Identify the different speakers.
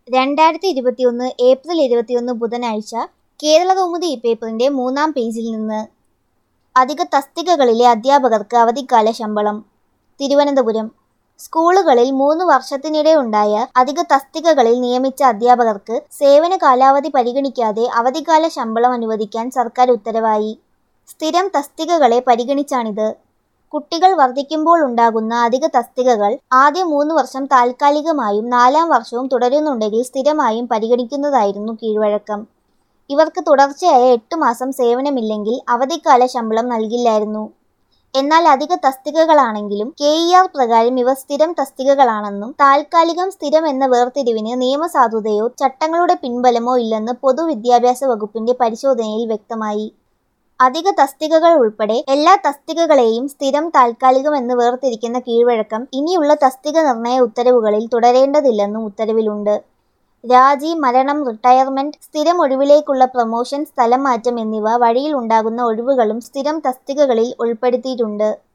Speaker 1: രണ്ടായിരത്തി ഇരുപത്തിയൊന്ന് ഏപ്രിൽ ഇരുപത്തിയൊന്ന് ബുധനാഴ്ച കേരളകൗമുദി ഈ പേപ്പറിന്റെ മൂന്നാം പേജിൽ നിന്ന് അധിക തസ്തികകളിലെ അധ്യാപകർക്ക് അവധിക്കാല ശമ്പളം തിരുവനന്തപുരം സ്കൂളുകളിൽ മൂന്ന് വർഷത്തിനിടെ ഉണ്ടായ അധിക തസ്തികകളിൽ നിയമിച്ച അധ്യാപകർക്ക് സേവന കാലാവധി പരിഗണിക്കാതെ അവധിക്കാല ശമ്പളം അനുവദിക്കാൻ സർക്കാർ ഉത്തരവായി സ്ഥിരം തസ്തികകളെ പരിഗണിച്ചാണിത് കുട്ടികൾ വർദ്ധിക്കുമ്പോൾ ഉണ്ടാകുന്ന അധിക തസ്തികകൾ ആദ്യ മൂന്ന് വർഷം താൽക്കാലികമായും നാലാം വർഷവും തുടരുന്നുണ്ടെങ്കിൽ സ്ഥിരമായും പരിഗണിക്കുന്നതായിരുന്നു കീഴ്വഴക്കം ഇവർക്ക് തുടർച്ചയായ എട്ട് മാസം സേവനമില്ലെങ്കിൽ അവധിക്കാല ശമ്പളം നൽകില്ലായിരുന്നു എന്നാൽ അധിക തസ്തികകളാണെങ്കിലും കെ ഇ ആർ പ്രകാരം ഇവ സ്ഥിരം തസ്തികകളാണെന്നും താൽക്കാലികം സ്ഥിരം എന്ന വേർതിരിവിന് നിയമസാധുതയോ ചട്ടങ്ങളുടെ പിൻബലമോ ഇല്ലെന്ന് പൊതുവിദ്യാഭ്യാസ വകുപ്പിന്റെ പരിശോധനയിൽ വ്യക്തമായി അധിക തസ്തികകൾ ഉൾപ്പെടെ എല്ലാ തസ്തികകളെയും സ്ഥിരം താൽക്കാലികം എന്ന് വേർതിരിക്കുന്ന കീഴ്വഴക്കം ഇനിയുള്ള തസ്തിക നിർണയ ഉത്തരവുകളിൽ തുടരേണ്ടതില്ലെന്നും ഉത്തരവിലുണ്ട് രാജി മരണം റിട്ടയർമെന്റ് സ്ഥിരം ഒഴിവിലേക്കുള്ള പ്രൊമോഷൻ സ്ഥലം മാറ്റം എന്നിവ വഴിയിൽ ഉണ്ടാകുന്ന ഒഴിവുകളും സ്ഥിരം തസ്തികകളിൽ ഉൾപ്പെടുത്തിയിട്ടുണ്ട്